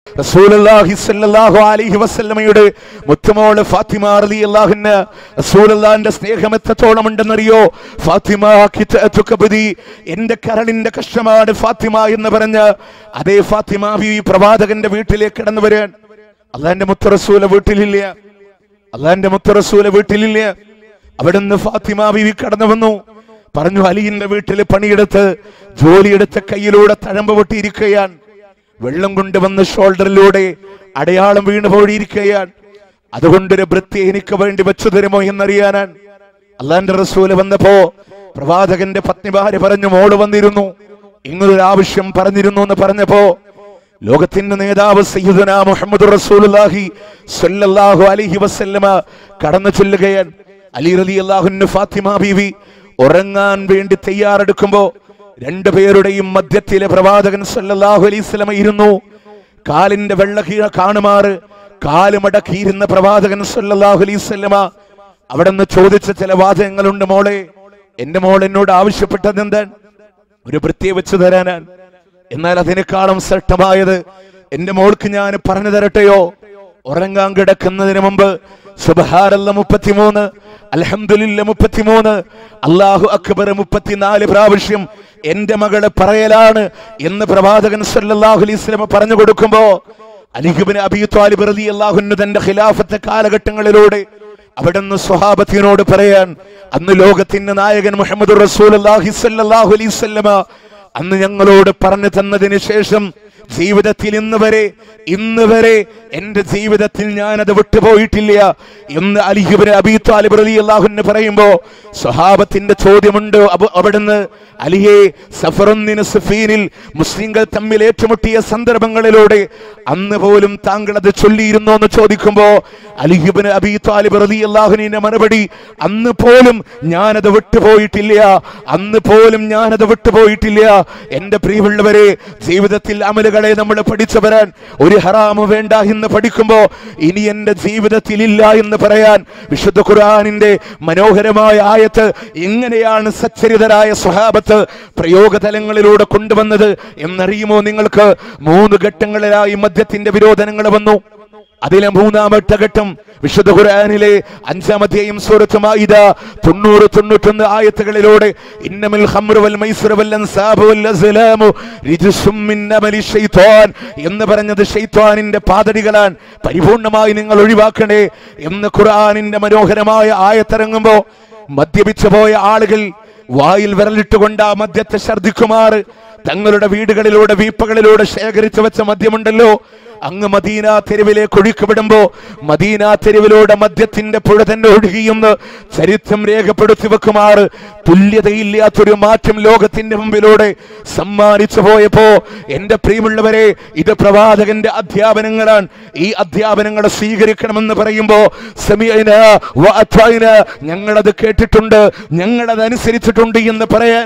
റസൂലുള്ളാഹി സ്വല്ലല്ലാഹു അലൈഹി വസല്ലമയുടെ മുത്തുമോള് ഫാത്തിമ റളിയല്ലാഹുന്ന റസൂലുള്ളാഹിന്റെ സ്നേഹം എത്രത്തോളം ഉണ്ടെന്നറിയോ ഫാത്തിമ കിതഅതുക ബദി എന്റെ കരളിന്റെ കഷ്ടമാണ് ഫാത്തിമ എന്ന് പറഞ്ഞ് അതേ ഫാത്തിമ ബീവി പ്രവാചകന്റെ വീട്ടിലേക്ക് കടന്നു വരാൻ അള്ളാന്റെ മുത്ത റസൂല വീട്ടിലില്ല അള്ളാന്റെ മുത്ത റസൂല വീട്ടിലില്ല അവിടുന്ന് ഫാത്തിമ ബീവി കടന്നു വന്നു പറഞ്ഞു അലിയുടെ വീട്ടിൽ പണിയെടുത്ത് ജോലിയെടുത്ത കയ്യിലൂടെ തഴമ്പ് പൊട്ടിയിരിക്കുകയാണ് വെള്ളം കൊണ്ടുവന്ന് ഷോൾഡറിലൂടെ അടയാളം വീണു പോയിരിക്കുകയാണ് അതുകൊണ്ടൊരു വൃത്തി എനിക്ക് വേണ്ടി വെച്ചു തരുമോ എന്നറിയാനാണ് അള്ളാന്റെ റസൂല് വന്നപ്പോ പ്രവാചകന്റെ പത്നി ഭാര്യ പറഞ്ഞു മോള് വന്നിരുന്നു ഇങ്ങനൊരു ആവശ്യം പറഞ്ഞിരുന്നു എന്ന് പറഞ്ഞപ്പോ ലോകത്തിന്റെ നേതാവ് സയ്യിദുന മുഹമ്മദ് റസൂലുള്ളാഹി സ്വല്ലല്ലാഹു അലൈഹി വസല്ലമ കടന്നു ചൊല്ലുകയാണ് അലി റളിയല്ലാഹുവിന് ഫാത്തിമ ബീവി ഉറങ്ങാൻ വേണ്ടി തയ്യാറെടുക്കുമ്പോ രണ്ടുപേരുടെയും മധ്യത്തിലെ പ്രവാചകൻ സല്ലല്ലാഹു അലൈഹി വസല്ലമ ഇരുന്നു കാലിന്റെ വെള്ള കീഴ കാണുമാറ് കാലുമടക്കിയിരുന്ന പ്രവാചകൻ സല്ലല്ലാഹു അലൈഹി വസല്ലമ അവിടെ നിന്ന് ചോദിച്ച ചില വാചകങ്ങളുണ്ട് മോളെ എന്റെ മോൾ എന്നോട് ആവശ്യപ്പെട്ടത് എന്താണ് ഒരു വൃത്തിയെ വെച്ച് തരാനാണ് എന്നാൽ അതിനേക്കാളും ശ്രേഷ്ഠമായത് എന്റെ മോൾക്ക് ഞാൻ പറഞ്ഞു തരട്ടെയോ ഉറങ്ങാൻ കിടക്കുന്നതിന് മുമ്പ് സുബഹാരല്ല മുപ്പത്തിമൂന്ന് അൽഹംദുലില്ല മുപ്പത്തിമൂന്ന് അള്ളാഹു അക്ബർ മുപ്പത്തിനാല് പ്രാവശ്യം എന്റെ മകള് പറയലാണ് എന്ന് പ്രവാചകൻ സല്ലല്ലാഹു അലൈഹി വസല്ലം പറഞ്ഞു കൊടുക്കുമ്പോ അലിഹുബിന് അബി ത്വാലിബ് റളിയല്ലാഹു തന്റെ ഖിലാഫത്തെ കാലഘട്ടങ്ങളിലൂടെ അവിടുന്ന് സ്വഹാബത്തിനോട് പറയാൻ അന്ന് ലോകത്തിന്റെ നായകൻ മുഹമ്മദ് റസൂലുള്ളാഹി സ്വല്ലല്ലാഹു അലൈഹി വസല്ലമ അന്ന് ഞങ്ങളോട് പറഞ്ഞു തന്നതിന് ശേഷം ജീവിതത്തിൽ ഇന്ന് വരെ ഇന്ന് വരെ എന്റെ ജീവിതത്തിൽ ഞാൻ അത് വിട്ടുപോയിട്ടില്ല എന്ന് അലിഹുബിന് അബി താലിബ് റളിയല്ലാഹു പറയുമ്പോ സ്വഹാബത്തിന്റെ ചോദ്യമുണ്ട് അബ- അവിടുന്ന് അലിയെ സഫറുന്നിന് സഫീനിൽ മുസ്ലിങ്ങൾ തമ്മിൽ ഏറ്റുമുട്ടിയ സന്ദർഭങ്ങളിലൂടെ അന്ന് പോലും താങ്കൾ അത് ചൊല്ലിയിരുന്നോ എന്ന് ചോദിക്കുമ്പോ അലിഹിബിന് അബി താലിബ് റളിയല്ലാഹുവിന്റെ മറുപടി അന്ന് പോലും ഞാനത് വിട്ടുപോയിട്ടില്ല അന്ന് പോലും ഞാനത് വിട്ടുപോയിട്ടില്ല എന്റെ പ്രിയമുള്ളവരെ ജീവിതത്തിൽ അമലുകളെ നമ്മൾ പഠിച്ചു വരാൻ ഒരു ഹറാമ് വേണ്ട എന്ന് പഠിക്കുമ്പോ ഇനി എന്റെ ജീവിതത്തിൽ ഇല്ല എന്ന് പറയാൻ വിശുദ്ധ ഖുർആനിന്റെ മനോഹരമായ ആയത്ത് എങ്ങനെയാണ് സച്ചരിതരായ സ്വഹാബത്ത് പ്രയോഗതലങ്ങളിലൂടെ കൊണ്ടുവന്നത് എന്നറിയുമോ നിങ്ങൾക്ക് മൂന്ന് ഘട്ടങ്ങളിലായി മദ്യത്തിന്റെ വിരോധനങ്ങൾ വന്നു അതിലെ മൂന്നാമത്തെ ഘട്ടം വിശുദ്ധ ഖുർആനിലെ അഞ്ചാമത്തെയും സൂറത്തുമായിദ തൊണ്ണൂറ് തൊണ്ണൂറ്റൊന്ന് ആയത്തുകളിലൂടെ ഇന്നമിൽ ഖംറു വൽ മൈസ്റു വൽ അൻസാബു വൽ അസ്ലാമു റിജ്സും മിൻ അമലി ശൈത്വാൻ എന്ന് പറഞ്ഞത് ശൈത്വാനിന്റെ പാതടികളാണ് പരിപൂർണമായി നിങ്ങൾ ഒഴിവാക്കണേ എന്ന് ഖുർആനിന്റെ മനോഹരമായ ആയത്തിറങ്ങുമ്പോ മദ്യപിച്ചു പോയ ആളുകൾ വായിൽ വിരലിട്ടുകൊണ്ട് ആ മദ്യത്തെ ഛർദിക്കുമാറ് തങ്ങളുടെ വീടുകളിലൂടെ വീപ്പകളിലൂടെ ശേഖരിച്ചു വെച്ച മദ്യമുണ്ടല്ലോ അങ്ങ് മദീന തെരുവിലേക്ക് ഒഴുക്കിവിടുമ്പോ മദീന തെരുവിലൂടെ മദ്യത്തിന്റെ പുഴ തന്നെ ഒഴുകിയെന്ന് ചരിത്രം രേഖപ്പെടുത്തി വെക്കുമാറ് തുല്യതയില്ലാത്തൊരു മാറ്റം ലോകത്തിന്റെ മുമ്പിലൂടെ സമ്മാനിച്ചു പോയപ്പോ എന്റെ പ്രിയമുള്ളവരെ ഇത് പ്രവാചകന്റെ അധ്യാപനങ്ങളാണ് ഈ അധ്യാപനങ്ങളെ സ്വീകരിക്കണമെന്ന് പറയുമ്പോ സമീഅന വ അത്വഅന, ഞങ്ങളത് കേട്ടിട്ടുണ്ട് ഞങ്ങളത് അനുസരിച്ചിട്ടുണ്ട് എന്ന് പറയാൻ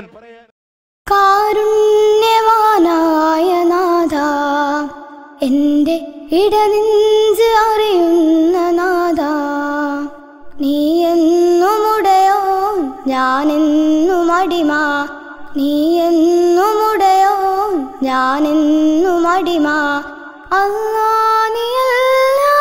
കാരുണ്യവാനായ നാഥ എൻ്റെ ഇടനെഞ്ച് അറിയുന്ന നാഥ നീ എന്നുമുടയോ ഞാനെന്നും അടിമ നീ എന്നുമുടയോ ഞാനെന്നും അടിമ അല്ലാ നീയല്ല